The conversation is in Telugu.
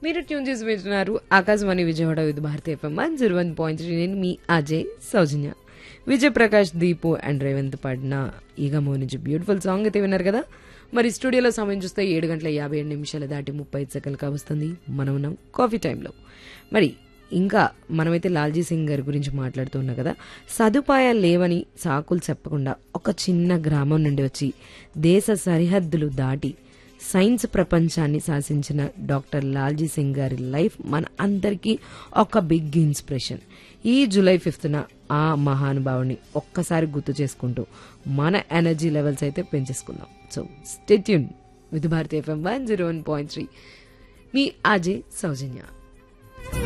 మీరు ట్యూన్ చేసి వింటున్నారు Akashvani Vijayawada Vividh Bharati FM one zero one point three నేను మీ అజయ్ సౌజన్య విజయ్ ప్రకాష్ దీపు అండ్ రేవంత్ పాడిన ఈగమో నుంచి బ్యూటిఫుల్ సాంగ్ అయితే విన్నారు కదా మరి స్టూడియోలో సమయం చూస్తే ఏడు గంటల యాభై ఏడు నిమిషాలు దాటి ముప్పై ఐదు సెకండ్లు కావస్తుంది మనం ఉన్నాం కాఫీ టైంలో మరి ఇంకా మనమైతే లాల్జీ సింగ్ గారి గురించి మాట్లాడుతున్నాం కదా సదుపాయాలు లేవని సాకులు చెప్పకుండా ఒక చిన్న గ్రామం నుండి వచ్చి దేశ సరిహద్దులు దాటి సైన్స్ ప్రపంచాన్ని శాసించిన డాక్టర్ లాల్జీ సింగ్ గారి లైఫ్ మన అందరికీ ఒక బిగ్ ఇన్స్పిరేషన్ ఈ జూలై ఫిఫ్త్న ఆ మహానుభావుని ఒక్కసారి గుర్తు చేసుకుంటూ మన ఎనర్జీ లెవెల్స్ అయితే పెంచేసుకుందాం so stay tuned Vividh Bharati FM one zero one point three మీ అజయ్ సౌజన్య